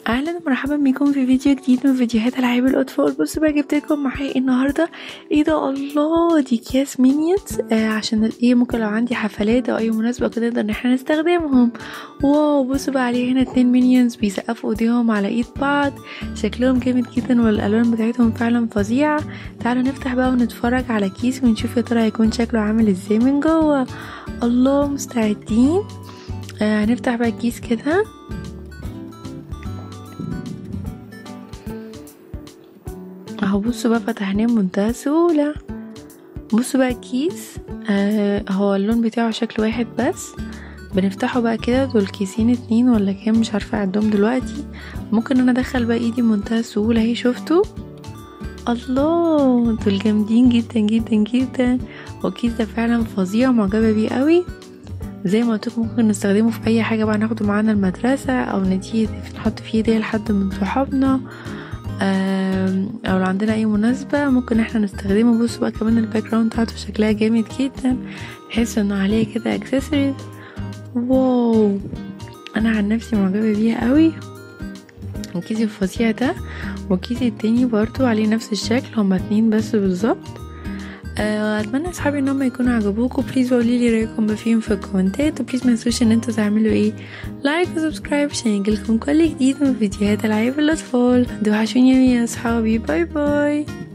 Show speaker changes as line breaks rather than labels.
اهلا ومرحبا بيكم في فيديو جديد من فيديوهات العاب الاطفال بصوا بقى جبت لكم معايا ايه النهارده ايه ده الله دي اكياس مينيونز آه عشان الايه ممكن لو عندي حفلات او اي مناسبه كده نقدر ان احنا نستخدمهم واو بصوا بقى عليه هنا اتنين مينيونز بيسقفوا ايديهم على ايد بعض شكلهم جامد جدا والالوان بتاعتهم فعلا فظيعه تعالوا نفتح بقى ونتفرج على كيس ونشوف يا ترى هيكون شكله عامل ازاي من جوه الله مستعدين آه هنفتح بقى الكيس كده اهو بصوا بقى فتحناه بمنتهى السهولة بصوا بقى الكيس آه هو اللون بتاعه شكل واحد بس بنفتحه بقى كده دول كيسين اتنين ولا كام مش عارفة اعدهم دلوقتي ممكن انا ادخل بقى ايدي بمنتهى السهولة اهي شفتوا الله دول جامدين جدا جدا جدا والكيس ده فعلا فظيع معجبة بيه قوي زي ما قلت ممكن نستخدمه في اي حاجة بقى ناخده معانا المدرسة او نديه نحط فيه هدية لحد من صحابنا او لو عندنا اي مناسبة ممكن احنا نستخدمه بصوا بقى كمان الباك جراوند بتاعته شكلها جامد جدا تحس انه عليه كده اكسسوارز واو انا عن نفسي معجبة بيها قوي الكيس الفظيع ده والكيس التاني برضو عليه نفس الشكل هما اتنين بس بالظبط أه اتمنى اصحابي ان هم يكونوا عجبوكم بليز قولي لي رايكم فيهم في الكومنتات وبليز ما تنسوش ان انتوا تعملوا ايه لايك وسبسكرايب عشان يجيلكم كل جديد من فيديوهات العاب الاطفال توحشوني يا اصحابي باي باي